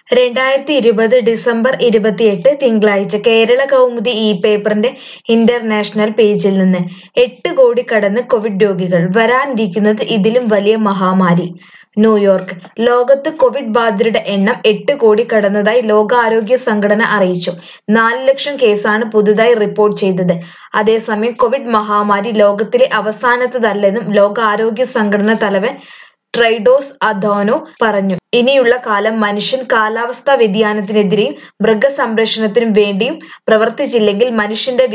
രണ്ടായിരത്തി ഇരുപത് ഡിസംബർ ഇരുപത്തിയെട്ട് തിങ്കളാഴ്ച കേരള കൗമുദി ഇ പേപ്പറിന്റെ ഇന്റർനാഷണൽ പേജിൽ നിന്ന് എട്ട് കോടി കടന്ന് കോവിഡ് രോഗികൾ വരാനിരിക്കുന്നത് ഇതിലും വലിയ മഹാമാരി ന്യൂയോർക്ക് ലോകത്ത് കോവിഡ് ബാധിതരുടെ എണ്ണം എട്ട് കോടി കടന്നതായി ലോകാരോഗ്യ സംഘടന അറിയിച്ചു നാല് ലക്ഷം കേസാണ് പുതുതായി റിപ്പോർട്ട് ചെയ്തത് അതേസമയം കോവിഡ് മഹാമാരി ലോകത്തിലെ അവസാനത്തതല്ലെന്നും ലോകാരോഗ്യ സംഘടന തലവൻ ട്രൈഡോസ് അധോനോ പറഞ്ഞു ഇനിയുള്ള കാലം മനുഷ്യൻ കാലാവസ്ഥാ വ്യതിയാനത്തിനെതിരെയും മൃഗസംരക്ഷണത്തിനും വേണ്ടിയും പ്രവർത്തിച്ചില്ലെങ്കിൽ മനുഷ്യന്റെ